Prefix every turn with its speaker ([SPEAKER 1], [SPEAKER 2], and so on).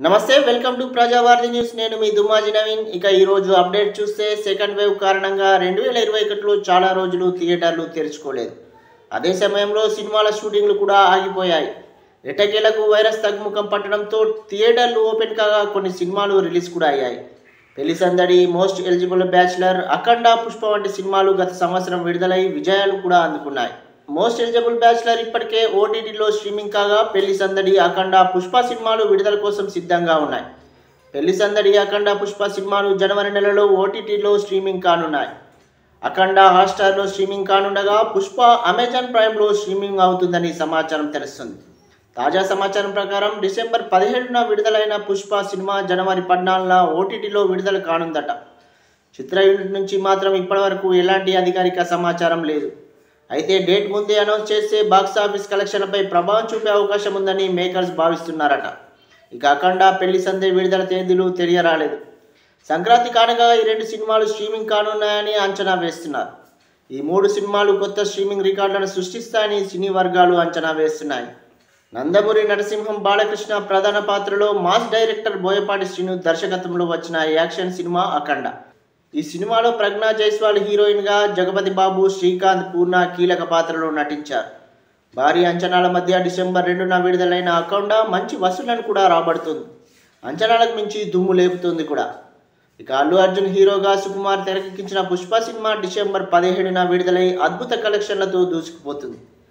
[SPEAKER 1] నమస్తే welcome to ప్రజావార్తి news నేను మీ దుమ్మాజీ నవీన్ ఇక ఈ రోజు అప్డేట్ చూస్తే సెకండ్ వేవ్ కారణంగా రెండు వేల ఇరవై ఒకటిలో చాలా రోజులు థియేటర్లు తెరుచుకోలేదు అదే సమయంలో సినిమాల షూటింగ్లు కూడా ఆగిపోయాయి ఎటకేలకు వైరస్ తగ్గుముఖం పట్టడంతో థియేటర్లు ఓపెన్ కాగా కొన్ని సినిమాలు రిలీజ్ కూడా అయ్యాయి పెళ్లి సందడి most eligible bachelor Akhanda Pushpa వంటి సినిమాలు గత సంవత్సరం విడుదలై విజయాలు కూడా అందుకున్నాయి మోస్ట్ ఎలిజిబుల్ బ్యాచులర్ ఇప్పటికే ఓటీటీలో స్ట్రీమింగ్ కాగా పెళ్లి సందడి అఖండ పుష్ప సినిమాలు విడుదల కోసం సిద్ధంగా ఉన్నాయి పెళ్లి సందడి అఖండ పుష్ప సినిమాలు జనవరి నెలలో ఓటీటీలో స్ట్రీమింగ్ కానున్నాయి అఖండ హాట్స్టార్లో స్ట్రీమింగ్ కానుండగా పుష్ప అమెజాన్ ప్రైమ్లో స్ట్రీమింగ్ అవుతుందని సమాచారం తెలుస్తుంది తాజా సమాచారం ప్రకారం డిసెంబర్ పదిహేడున విడుదలైన పుష్ప సినిమా జనవరి పద్నాలుగున ఓటీటీలో విడుదల కానుందట చిత్ర యూనిట్ నుంచి మాత్రం ఇప్పటివరకు ఎలాంటి అధికారిక సమాచారం లేదు అయితే డేట్ ముందే అనౌన్స్ చేస్తే బాక్స్ ఆఫీస్ కలెక్షన్లపై ప్రభావం చూపే అవకాశం ఉందని మేకర్స్ భావిస్తున్నారట ఇక అఖండ పెళ్లి సందే విడుదల తేదీలు తెలియరాలేదు సంక్రాంతి కానుకగా ఈ రెండు సినిమాలు స్ట్రీమింగ్ కానున్నాయని అంచనా వేస్తున్నారు ఈ మూడు సినిమాలు కొత్త స్ట్రీమింగ్ రికార్డులను సృష్టిస్తాయని సినీ వర్గాలు అంచనా వేస్తున్నాయి నందమూరి నరసింహం బాలకృష్ణ ప్రధాన పాత్రలో మాస్ డైరెక్టర్ బోయపాటి శ్రీను దర్శకత్వంలో వచ్చిన యాక్షన్ సినిమా అఖండ ఈ సినిమాలో ప్రజ్ఞా జైస్వాల్ హీరోయిన్గా జగపతి బాబు శ్రీకాంత్ పూర్ణ కీలక పాత్రలో నటించారు భారీ అంచనాల మధ్య డిసెంబర్ రెండున విడుదలైన అఖండ మంచి వసూళ్లను కూడా రాబడుతుంది అంచనాలకు మించి దుమ్ము లేపుతుంది కూడా ఇక అల్లు అర్జున్ హీరోగా సుకుమార్ తెరకెక్కించిన పుష్ప సినిమా డిసెంబర్ పదిహేడున విడుదలై అద్భుత కలెక్షన్లతో దూసుకుపోతుంది